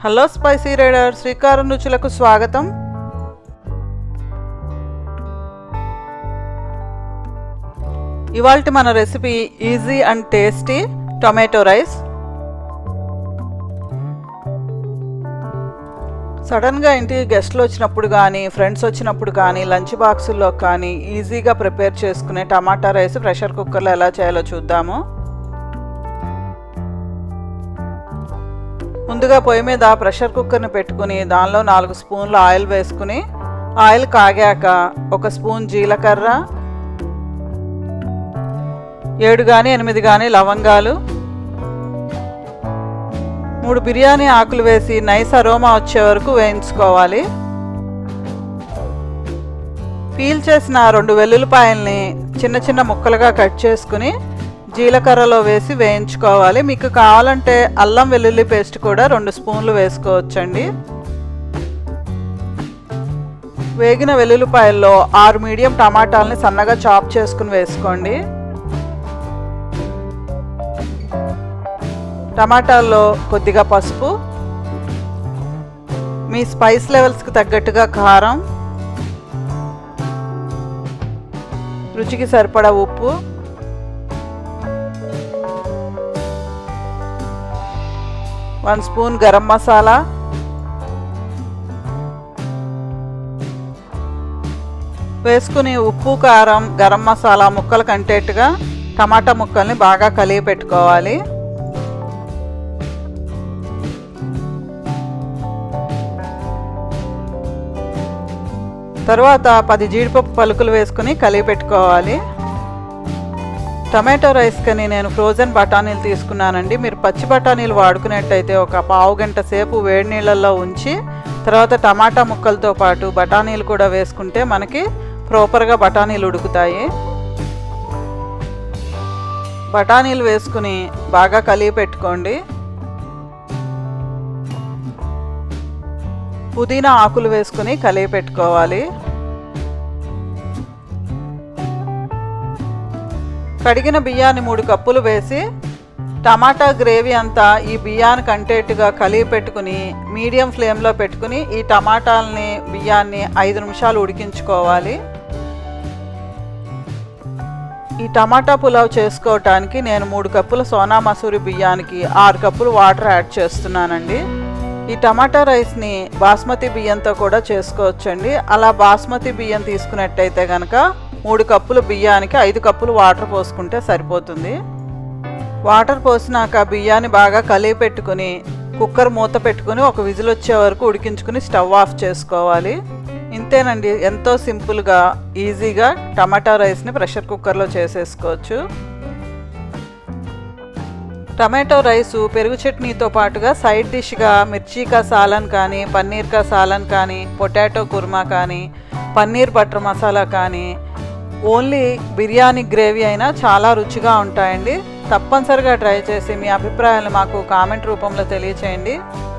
hello spicy rider శ్రీకారం రుచులకు స్వాగతం ఇవాల్టి మన recipe easy and tasty tomato rice సడన్గా ఇంటికి గెస్ట్లు వచ్చినప్పుడు కానీ ఫ్రెండ్స్ వచ్చినప్పుడు కానీ లంచ్ బాక్సుల్లో కానీ ఈజీగా ప్రిపేర్ చేసుకునే టమాటా రైస్ ప్రెషర్ కుక్కర్లో ఎలా చేయాలో చూద్దాము ముందుగా పొయ్యి మీద ప్రెషర్ కుక్కర్ని పెట్టుకుని దానిలో నాలుగు స్పూన్లు ఆయిల్ వేసుకుని ఆయిల్ కాగాక ఒక స్పూన్ జీలకర్ర ఏడు కానీ ఎనిమిది కానీ లవంగాలు మూడు బిర్యానీ ఆకులు వేసి నైస్ అరోమా వచ్చే వరకు వేయించుకోవాలి పీల్ చేసిన రెండు వెల్లుల్లిపాయల్ని చిన్న చిన్న ముక్కలుగా కట్ చేసుకుని జీలకర్రలో వేసి వేయించుకోవాలి మీకు కావాలంటే అల్లం వెల్లుల్లి పేస్ట్ కూడా రెండు స్పూన్లు వేసుకోవచ్చండి వేగిన వెల్లుల్లిపాయల్లో ఆరు మీడియం టమాటాలని సన్నగా చాప్ చేసుకుని వేసుకోండి టమాటాల్లో కొద్దిగా పసుపు మీ స్పైస్ లెవెల్స్కి తగ్గట్టుగా కారం రుచికి సరిపడా ఉప్పు వన్ స్పూన్ గరం మసాలా వేసుకుని ఉప్పు కారం గరం మసాలా ముక్కలు కంటేట్టుగా టమాటా ముక్కల్ని బాగా కలిగి పెట్టుకోవాలి తర్వాత పది జీడిపప్పు పలుకులు వేసుకుని కలిగి పెట్టుకోవాలి టమాటో రైస్ కని నేను ఫ్రోజన్ బఠానీలు తీసుకున్నానండి మీరు పచ్చి బఠానీలు వాడుకునేట్టయితే ఒక పావు గంట సేపు వేడి నీళ్ళల్లో ఉంచి తర్వాత టమాటా ముక్కలతో పాటు బఠానీలు కూడా వేసుకుంటే మనకి ప్రాపర్గా బఠానీలు ఉడుకుతాయి బఠానీలు వేసుకుని బాగా కలిగి పెట్టుకోండి పుదీనా ఆకులు వేసుకుని కలిగి పెట్టుకోవాలి కడిగిన బియ్యాన్ని మూడు కప్పులు వేసి టమాటా గ్రేవీ అంతా ఈ బియ్యాన్ని కంటేట్టుగా కలిగి పెట్టుకుని మీడియం ఫ్లేమ్లో పెట్టుకుని ఈ టమాటాలని బియ్యాన్ని ఐదు నిమిషాలు ఉడికించుకోవాలి ఈ టమాటా పులావ్ చేసుకోవటానికి నేను మూడు కప్పుల సోనా మసూరి బియ్యానికి ఆరు కప్పులు వాటర్ యాడ్ చేస్తున్నానండి ఈ టమాటా రైస్ని బాస్మతి బియ్యంతో కూడా చేసుకోవచ్చండి అలా బాస్మతి బియ్యం తీసుకున్నట్టయితే కనుక మూడు కప్పులు బియ్యానికి ఐదు కప్పులు వాటర్ పోసుకుంటే సరిపోతుంది వాటర్ పోసినాక బియ్యాన్ని బాగా కలిగి పెట్టుకుని కుక్కర్ మూత పెట్టుకుని ఒక విజిల్ వచ్చే వరకు ఉడికించుకుని స్టవ్ ఆఫ్ చేసుకోవాలి ఇంతేనండి ఎంతో సింపుల్గా ఈజీగా టమాటా రైస్ని ప్రెషర్ కుక్కర్లో చేసేసుకోవచ్చు టమాటో రైసు పెరుగు చట్నీతో పాటుగా సైడ్ డిష్గా మిర్చి కా సాలన్ కానీ పన్నీర్ కా సాలన్ కానీ పొటాటో కుర్మా కానీ పన్నీర్ బటర్ మసాలా కానీ ఓన్లీ బిర్యానీ గ్రేవీ అయినా చాలా రుచిగా ఉంటాయండి తప్పనిసరిగా ట్రై చేసి మీ అభిప్రాయాలు మాకు కామెంట్ రూపంలో తెలియచేయండి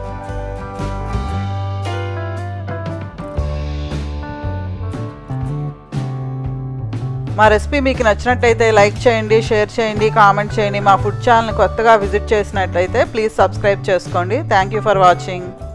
మా రెసిపీ మీకు నచ్చినట్టయితే లైక్ చేయండి షేర్ చేయండి కామెంట్ చేయండి మా ఫుడ్ ఛానల్ని కొత్తగా విజిట్ చేసినట్టయితే ప్లీజ్ సబ్స్క్రైబ్ చేసుకోండి థ్యాంక్ యూ ఫర్ వాచింగ్